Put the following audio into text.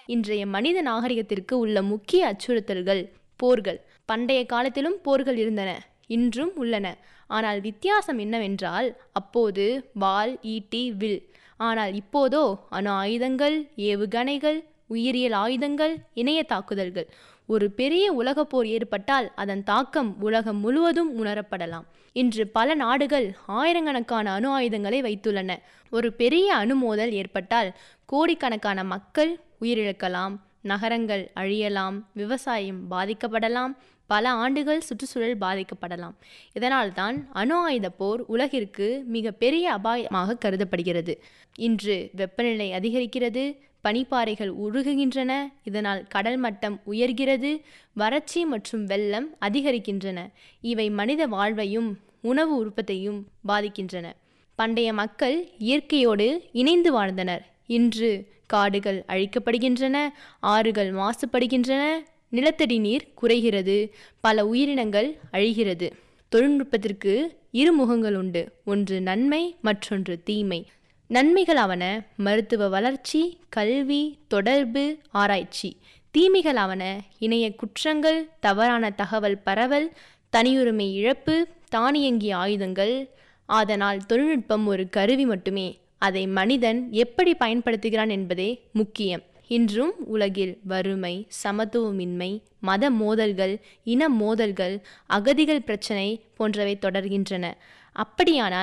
இன்றைய மனித நாகரிகத்திற்கு உள்ள முக்கிய அச்சுறுத்தல்கள் போர்கள் பண்டைய காலத்திலும் போர்கள் இருந்தன இன்றும் உள்ளன ஆனால் வித்தியாசம் என்னவென்றால் அப்போது வாள் ஈட்டி வில் ஆனால் இப்போதோ அணு ஆயுதங்கள் ஏவுகணைகள் உயிரியல் ஆயுதங்கள் இணைய தாக்குதல்கள் ஒரு பெரிய உலகப் போர் ஏற்பட்டால் அதன் தாக்கம் உலகம் முழுவதும் உணரப்படலாம் இன்று பல நாடுகள் ஆயிரக்கணக்கான அணு ஆயுதங்களை வைத்துள்ளன ஒரு பெரிய அணு மோதல் ஏற்பட்டால் கோடிக்கணக்கான மக்கள் உயிரிழக்கலாம் நகரங்கள் அழியலாம் விவசாயம் பாதிக்கப்படலாம் பல ஆண்டுகள் சுற்றுச்சூழல் பாதிக்கப்படலாம் இதனால்தான் அணு ஆயுத போர் உலகிற்கு மிக பெரிய அபாயமாக கருதப்படுகிறது இன்று வெப்பநிலை அதிகரிக்கிறது பனிப்பாறைகள் உருகுகின்றன இதனால் கடல் மட்டம் உயர்கிறது வறட்சி மற்றும் வெள்ளம் அதிகரிக்கின்றன இவை மனித வாழ்வையும் உணவு உற்பத்தியையும் பாதிக்கின்றன பண்டைய மக்கள் இயற்கையோடு இணைந்து வாழ்ந்தனர் இன்று காடுகள் அழிக்கப்படுகின்றன ஆறுகள் மாசுபடுகின்றன நிலத்தடி நீர் குறைகிறது பல உயிரினங்கள் அழிகிறது தொழில்நுட்பத்திற்கு இரு முகங்கள் உண்டு ஒன்று நன்மை மற்றொன்று தீமை நன்மைகளாவன மருத்துவ வளர்ச்சி கல்வி தொடர்பு ஆராய்ச்சி தீமைகளாவன இணைய குற்றங்கள் தவறான தகவல் பரவல் தனியுரிமை இழப்பு தானியங்கி ஆயுதங்கள் அதனால் தொழில்நுட்பம் ஒரு கருவி மட்டுமே அதை மனிதன் எப்படி பயன்படுத்துகிறான் என்பதே முக்கியம் இன்றும் உலகில் வறுமை சமத்துவமின்மை மத மோதல்கள் இன மோதல்கள் அகதிகள் பிரச்சினை போன்றவை தொடர்கின்றன அப்படியானால்